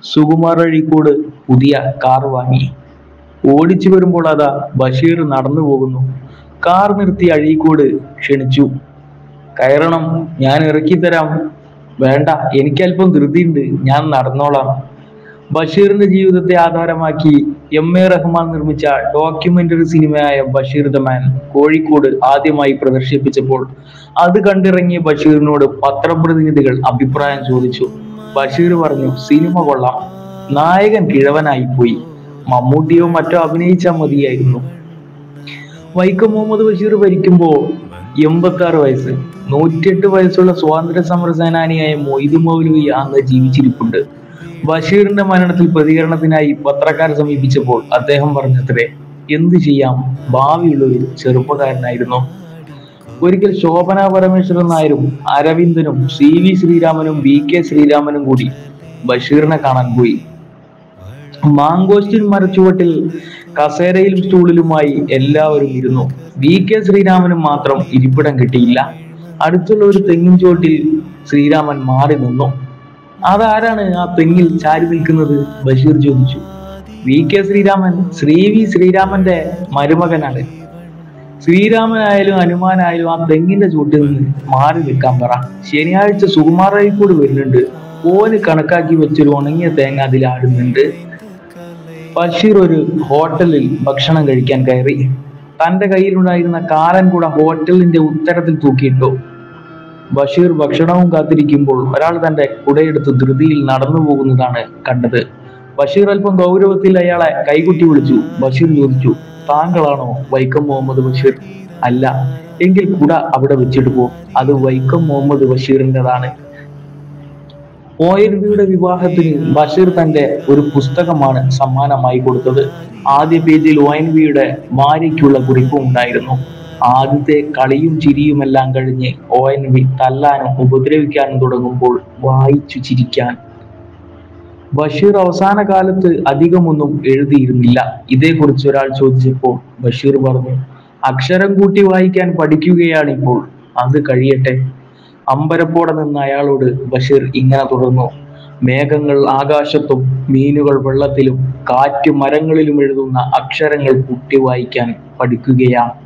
സുകുമാർ അഴീക്കോട് പുതിയ കാർ വാങ്ങി ഓടിച്ചു വരുമ്പോൾ അതാ ബഷീർ നടന്നു പോകുന്നു കാർ നിർത്തി അഴീക്കോട് ക്ഷണിച്ചു കയറണം ഞാൻ ഇറക്കി തരാം വേണ്ട എനിക്കല്പം ധൃതിയുണ്ട് ഞാൻ നടന്നോളാം ബഷീറിന്റെ ജീവിതത്തെ ആധാരമാക്കി എം എ റഹ്മാൻ നിർമ്മിച്ച ഡോക്യുമെന്ററി സിനിമയായ ബഷീർ ദ മാൻ കോഴിക്കോട് ആദ്യമായി പ്രദർശിപ്പിച്ചപ്പോൾ അത് കണ്ടിറങ്ങിയ ബഷീറിനോട് പത്രപ്രതിനിധികൾ അഭിപ്രായം ചോദിച്ചു ബഷീർ പറഞ്ഞു സിനിമ കൊള്ളാം നായകൻ കിഴവനായി പോയി മമ്മൂട്ടിയോ മറ്റോ അഭിനയിച്ചാൽ മതിയായിരുന്നു വൈക്കം മുഹമ്മദ് ബഷീർ ഭരിക്കുമ്പോൾ എൺപത്തി ആറ് വയസ്സ് നൂറ്റിയെട്ട് വയസ്സുള്ള സ്വാതന്ത്ര്യ സമര സേനാനിയായ മൊയ്തു മൗലവി അന്ന് ജീവിച്ചിരിപ്പുണ്ട് ബഷീറിന്റെ മരണത്തിൽ പ്രതികരണത്തിനായി പത്രക്കാരെ സമീപിച്ചപ്പോൾ അദ്ദേഹം പറഞ്ഞത്രേ എന്തു ചെയ്യാം ഭാവിയുള്ള ഒരു ചെറുപ്പക്കാരനായിരുന്നു ഒരിക്കൽ ശോഭന പരമേശ്വരൻ നായരും അരവിന്ദനും സി വി ശ്രീരാമനും വി കെ ശ്രീരാമനും കൂടി ബഷീറിനെ കാണാൻ പോയി മാങ്കോസ്റ്റിൻ മരച്ചുവട്ടിൽ കസേരയിലും സ്റ്റൂളിലുമായി എല്ലാവരും ഇരുന്നു വി കെ ശ്രീരാമനും മാത്രം ഇരിപ്പിടം കിട്ടിയില്ല അടുത്തുള്ള ഒരു തെങ്ങിൻ ചുവട്ടിൽ ശ്രീരാമൻ മാറി നിന്നു അതാരാണ് ആ തെങ്ങിൽ ചാരി നിൽക്കുന്നത് ബഷീർ ചോദിച്ചു V K Sreeraman Sree V ശ്രീരാമന്റെ മരുമകനാണ് ശ്രീരാമനായാലും ഹനുമാനായാലും ആ തെങ്ങിന്റെ ചൂട്ടിൽ നിന്ന് മാറി നിൽക്കാൻ പറ ശനിയാഴ്ച സുകുമാറായിക്കൂട് വരുന്നുണ്ട് ഓന് കണക്കാക്കി വെച്ചൊരു ഉണങ്ങിയ തേങ്ങ അതിൽ ആടുന്നുണ്ട് ബഷീർ ഒരു ഹോട്ടലിൽ ഭക്ഷണം കഴിക്കാൻ കയറി തന്റെ കയ്യിലുണ്ടായിരുന്ന കാലൻ കൂടെ ഹോട്ടലിന്റെ ഉത്തരത്തിൽ തൂക്കിയിട്ടു ബഷീർ ഭക്ഷണവും കാത്തിരിക്കുമ്പോൾ ഒരാൾ തന്റെ കുടയെടുത്ത് ധൃതിയിൽ നടന്നു പോകുന്നതാണ് കണ്ടത് ബഷീർ അല്പം ഗൗരവത്തിൽ അയാളെ കൈകുട്ടി വിളിച്ചു ബഷീർ ചോദിച്ചു താങ്കളാണോ വൈക്കം മുഹമ്മദ് ബഷീർ അല്ല എങ്കിൽ കുട അവിടെ വെച്ചിട്ട് പോ അത് വൈക്കം മുഹമ്മദ് ബഷീറിൻ്റെതാണ് ഒ എൻ വിയുടെ വിവാഹത്തിന് ബഷീർ തന്റെ ഒരു പുസ്തകമാണ് സമ്മാനമായി കൊടുത്തത് ആദ്യ പേജിൽ ഒ എൻ വിയുടെ ഭാര്യയ്ക്കുള്ള കുറിപ്പും ഉണ്ടായിരുന്നു ആദ്യത്തെ കളിയും ചിരിയുമെല്ലാം കഴിഞ്ഞ് ഒ എൻ വി തല്ലാനും ഉപദ്രവിക്കാനും തുടങ്ങുമ്പോൾ വായിച്ചു ചിരിക്കാൻ ബഷീർ അവസാന കാലത്ത് അധികമൊന്നും എഴുതിയിരുന്നില്ല ഇതേക്കുറിച്ച് ഒരാൾ ചോദിച്ചപ്പോൾ ബഷീർ പറഞ്ഞു അക്ഷരം കൂട്ടി വായിക്കാൻ പഠിക്കുകയാണിപ്പോൾ അത് കഴിയട്ടെ അമ്പരപ്പോടെ നിന്ന അയാളോട് ബഷീർ ഇങ്ങനെ തുടർന്നു മേഘങ്ങൾ ആകാശത്തും മീനുകൾ വെള്ളത്തിലും കാറ്റ് മരങ്ങളിലും എഴുതുന്ന അക്ഷരങ്ങൾ കൂട്ടി വായിക്കാൻ പഠിക്കുകയാണ്